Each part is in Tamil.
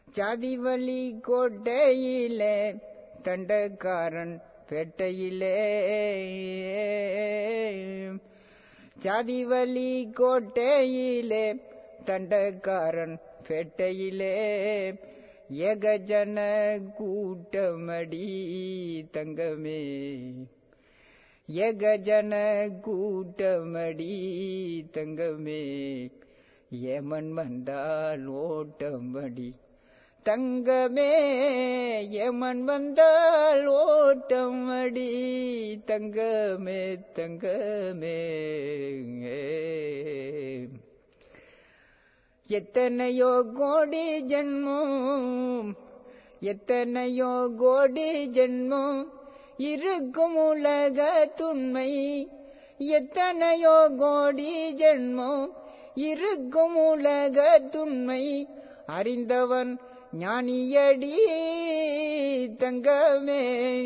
சாதிவலி கோட்டையிலே தண்டக்காரன் பேட்டையிலே சாதிவலி கோட்டையிலே தண்டக்காரன் பேட்டையிலே ஏகஜன கூட்டமடி தங்கமே ஏகஜன கூட்டமடி தங்கமே ஏமன் வந்தால் ஓட்டமடி தங்கமே ஏமன் வந்தால் ஓட்டமடி தங்கமே தங்கமே எத்தனையோ கோடி ஜென்மம் எத்தனையோ கோடி ஜென்மம் இருக்கும் உலக துண்மை எத்தனையோ கோடி ஜென்மம் இருக்கும் உலக துண்மை அறிந்தவன் ஞானியடி தங்கமே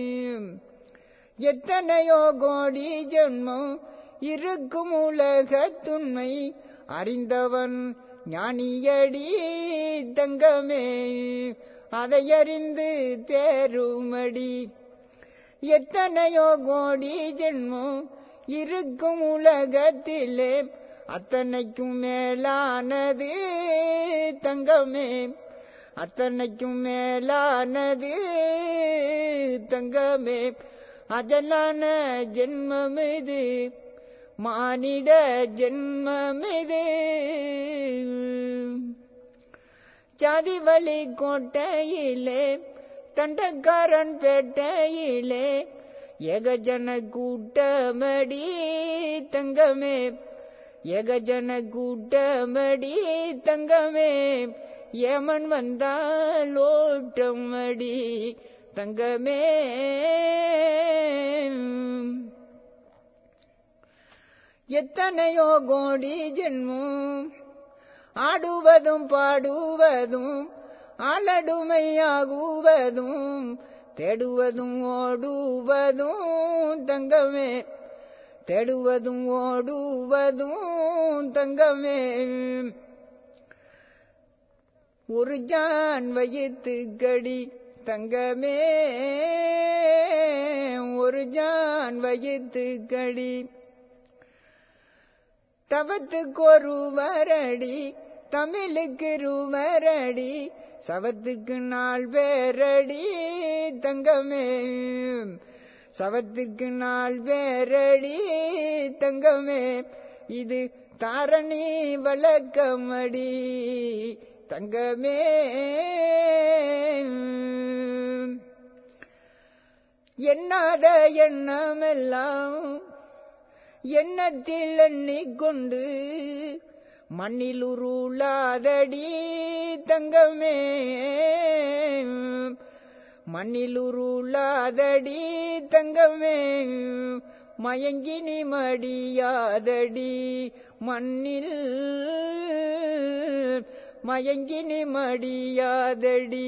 எத்தனையோ கோடி ஜென்மம் இருக்கும் உலக துண்மை அறிந்தவன் ஞானியடி தங்கமே அதை அறிந்து தேருமடி எத்தனையோ கோடி ஜென்மம் இருக்கும் உலகத்திலே அத்தனைக்கும் மேலானது தங்கமே அத்தனைக்கும் மேலானது தங்கமே அதலான ஜென்மம் இது மானிட ஜென்மம் இது சாதிவழி கோட்டையிலே தண்டக்காரன் பேட்டையிலே ஏகஜன கூட்டமடி தங்கமே ஏகஜன கூட்டமடி தங்கமே ஏமன் வந்தால் ஓட்டமடி தங்கமே எத்தனையோ கோடி ஜென்மம் ஆடுவதும் பாடுவதும் ஆலடுமையாகுவதும் தேடுவதும் ஓடுவதும் தங்கமே தேடுவதும் ஓடுவதும் தங்கமே ஒரு ஜான் வயிற்று கடி தங்கமே ஒரு ஜான் வயிற்று கடி தவத்துக்கு ஒரு வரடி தமிழுக்கு ரூவரடி சவத்துக்கு நாள் பேரடி தங்கமே சவத்துக்கு நாள் பேரடி தங்கமே இது தாரணி வழக்கமடி தங்கமே எண்ணாத எண்ணமெல்லாம் எண்ணத்தில் எண்ணிக்கொண்டு மண்ணில் உருளாதடி தங்கமே மண்ணில் உருளாதடி தங்கமே மயங்கினி மடியாதடி மண்ணில் மயங்கினி மடியாதடி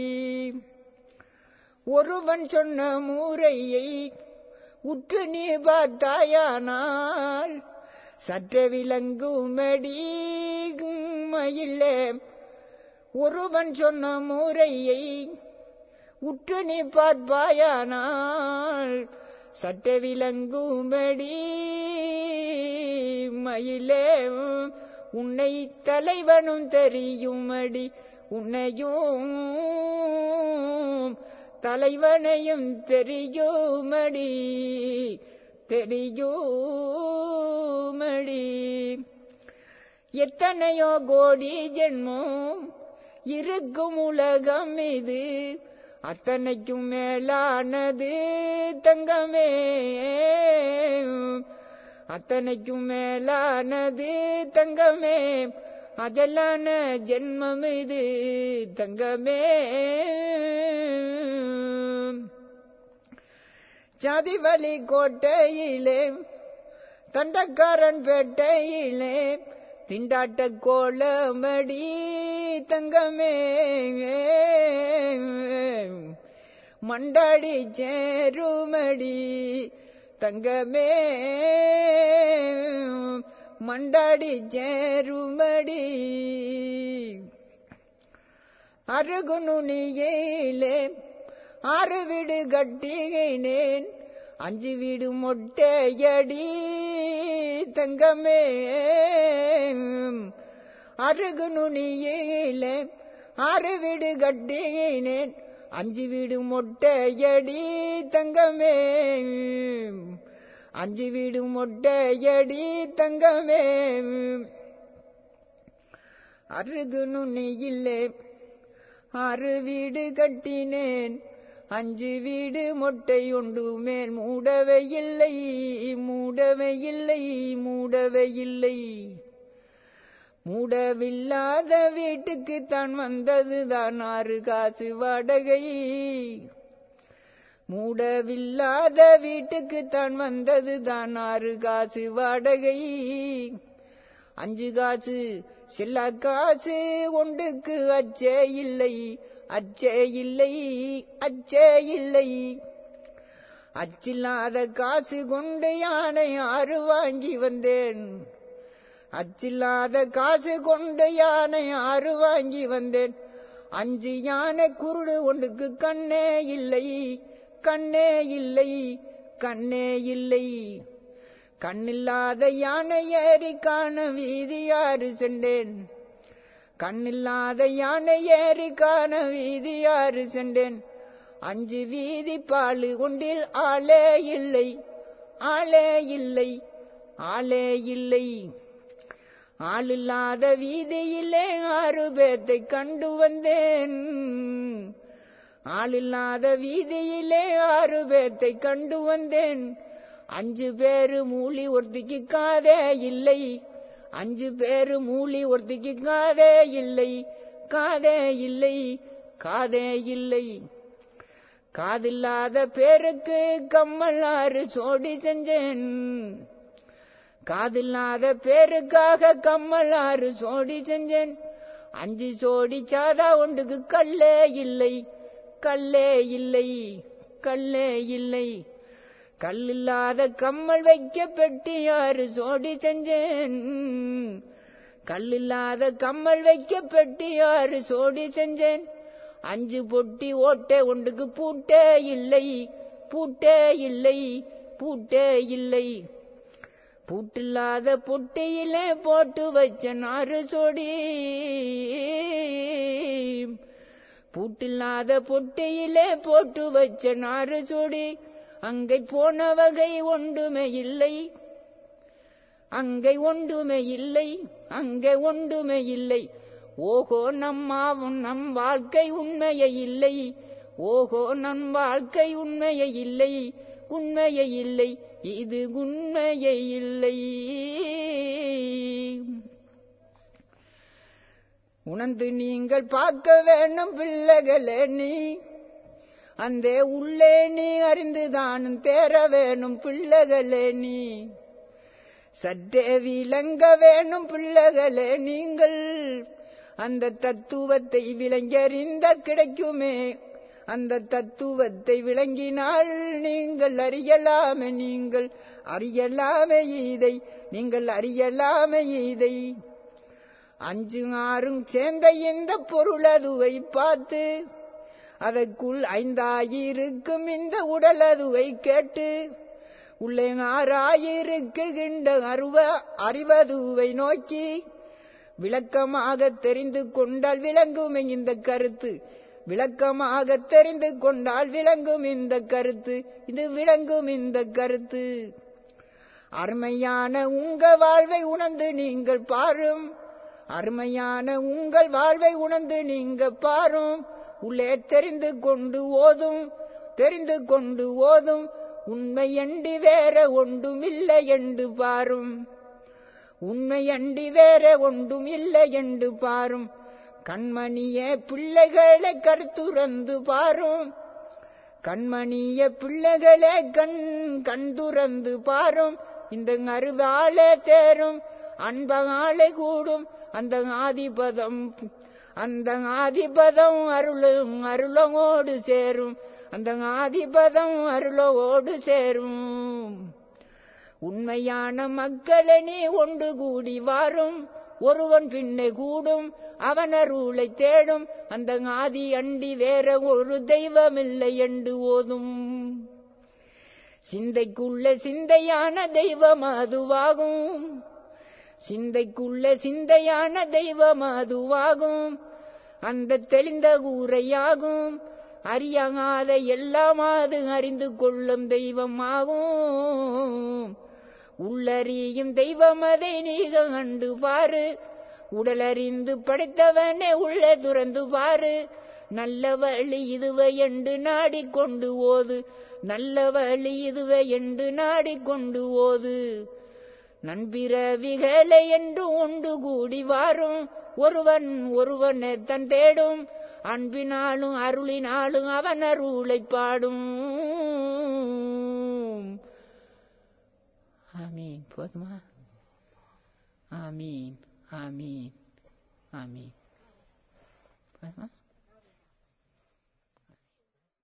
ஒருவன் சொன்ன முறையை உற்று நீ பார்த்தாயானால் சற்ற விலங்குமடி மயிலே ஒருவன் சொன்ன முறையை உற்று நீ பார்ப்பாயானால் சட்ட விலங்குமடி மயிலே உன்னை தலைவனும் தெரியுமடி உன்னையும் தலைவனையும் தெரியுமடி தெரியுமடி எத்தனையோ கோடி ஜென்மம் இருக்கும் உலகம் இது அத்தனைக்கும் மேலானது தங்கமே அத்தனைக்கும் மேலானது தங்கமே அதலான ஜென்மம் இது தங்கமே ஜாதிவலி கோட்டையிலே தண்டக்காரன் பேட்டையிலே திண்டாட்ட கோலமடி தங்கமே மண்டாடி சேருமடி தங்கமே மண்டாடி சேருமடி அருகு நுனியிலே ஆறு வீடு கட்டினேன் அஞ்சு வீடு மொட்டையடி தங்கமே அருகு நுனியிலே ஆறு வீடு கட்டினேன் அஞ்சு வீடு மொட்டையடி தங்கமே அஞ்சு வீடு மொட்டையடி தங்கமே அருகு நுனியிலே ஆறு வீடு கட்டினேன் அஞ்சு வீடு மொட்டை உண்டு மேல் மூடவே இல்லை மூடவே இல்லை மூடவே இல்லை மூடவில்லாத வீட்டுக்கு தான் வந்தது தான் ஆறு காசு வாடகை மூடவில்லாத வீட்டுக்கு தான் வந்தது தான் ஆறு காசு வாடகை அஞ்சு காசு செல்ல காசு ஒன்றுக்கு அச்சே இல்லை அச்சே இல்லை அச்சே இல்லை அச்சில்லாத காசு கொண்டு யானை ஆறு வாங்கி வந்தேன் அச்சில்லாத காசு கொண்டு யானை ஆறு வாங்கி வந்தேன் அஞ்சு யானை குருடு ஒன்றுக்கு கண்ணே இல்லை கண்ணே இல்லை கண்ணே இல்லை கண்ணில்லாத யானை ஏறி காண வீதி யாரு சென்றேன் கண்ணில்லாத யானை ஏறி காண வீதி யாரு சென்றேன் அஞ்சு வீதி பாலு கொண்டில் ஆளே இல்லை ஆளே இல்லை ஆளே இல்லை ஆளில்லாத வீதியிலே ஆறு பேத்தை கண்டு வந்தேன் ஆளில்லாத வீதியிலே ஆறு பேத்தை கண்டு வந்தேன் அஞ்சு பேரு மூலி ஒருத்திக்கு காதே இல்லை அஞ்சு பேரு மூலி ஒருத்திக்கு காதே இல்லை காதே இல்லை காதே இல்லை காதில்லாத பேருக்கு கம்மல் ஆறு சோடி செஞ்சேன் காதில்லாத பேருக்காக கம்மல் ஆறு சோடி செஞ்சேன் அஞ்சு சோடி சாதா ஒன்றுக்கு கல்லே இல்லை கல்லே இல்லை கல்லே இல்லை கல்லில்லாத கம்மல் வைக்க பெட்டி யாரு சோடி செஞ்சேன் கல்லில்லாத கம்மல் வைக்க பெட்டி யாரு சோடி செஞ்சேன் அஞ்சு பொட்டி ஓட்டை ஒன்றுக்கு பூட்டே இல்லை பூட்டே இல்லை பூட்டே இல்லை பூட்டில்லாத பொட்டியிலே போட்டு வச்ச நாறு சொடி பூட்டில்லாத பொட்டியிலே போட்டு வச்ச நாறு சொடி அங்கை போன வகை ஒன்றுமே இல்லை அங்கை ஒன்றுமே இல்லை அங்கே ஒன்றுமே இல்லை ஓஹோ நம்மாவும் நம் வாழ்க்கை உண்மையை இல்லை ஓஹோ நம் வாழ்க்கை உண்மையை இல்லை உண்மையை இல்லை இது உண்மையை இல்லை உணர்ந்து நீங்கள் பார்க்க வேணும் பிள்ளைகளே நீ அந்த உள்ளே நீ அறிந்துதானும் தேர வேணும் பிள்ளைகளே நீ சற்றே விளங்க வேணும் பிள்ளைகளே நீங்கள் அந்த தத்துவத்தை விளங்கறிந்த கிடைக்குமே அந்த தத்துவத்தை விளங்கினால் நீங்கள் அறியலாமே நீங்கள் அறியலாமே இதை நீங்கள் அறியலாமே இதை அஞ்சு ஆறும் சேர்ந்த இந்த பொருளதுவை பார்த்து அதற்குள் ஐந்தாயிருக்கும் இந்த உடலதுவை கேட்டு உள்ளே ஆறாயிருக்குகின்ற அருவ அறிவதுவை நோக்கி விளக்கமாக தெரிந்து கொண்டால் விளங்கும் இந்த கருத்து விளக்கமாக தெரிந்து கொண்டால் விளங்கும் இந்த கருத்து இது விளங்கும் இந்த கருத்து அருமையான உங்க வாழ்வை உணர்ந்து நீங்கள் பாரும் அருமையான உங்கள் வாழ்வை உணர்ந்து நீங்க பாரும் உள்ளே தெரிந்து கொண்டு ஓதும் தெரிந்து கொண்டு ஓதும் உண்மை அண்டி வேற ஒன்றும் இல்லை என்று பாரும் உண்மை அண்டி வேற ஒன்றும் இல்லை என்று பாரும் கண்மணிய பிள்ளைகளை கருத்துறந்து பாரும் கண்மணிய பிள்ளைகளே கண் கண்துறந்து பாரும் இந்த அருவாளே தேரும் அன்பகாலே கூடும் அந்த ஆதிபதம் அந்த ஆதிபதம் அருளும் அருளோடு சேரும் அந்த ஆதிபதம் அருளோடு சேரும் உண்மையான மக்களை நீ ஒன்று கூடி வாரும் ஒருவன் பின்னே கூடும் அவன் அருளை தேடும் அந்த ஆதி அண்டி வேற ஒரு தெய்வமில்லை என்று ஓதும் சிந்தைக்குள்ள சிந்தையான தெய்வம் அதுவாகும் சிந்தைக்குள்ள சிந்தையான தெய்வம் அதுவாகும் அந்த தெளிந்த கூரையாகும் அறியாத எல்லாம் அது அறிந்து கொள்ளும் தெய்வம் ஆகும் உள்ளறியும் தெய்வம் அதை நீக கண்டு பாரு உடலறிந்து படைத்தவனே உள்ள துறந்து பாரு நல்ல வழி இதுவை என்று நாடிக்கொண்டு ஓது நல்ல வழி இதுவை என்று நாடிக்கொண்டு ஓது நண்பிறவிகளை என்று ஒன்று கூடி வாரும் ஒருவன் ஒருவனை தன் தேடும் அன்பினாலும் அருளினாலும் அவன் அருளை பாடும் ஆமீன் போதுமா ஆமீன் ஆமீன் ஆமீன் போதுமா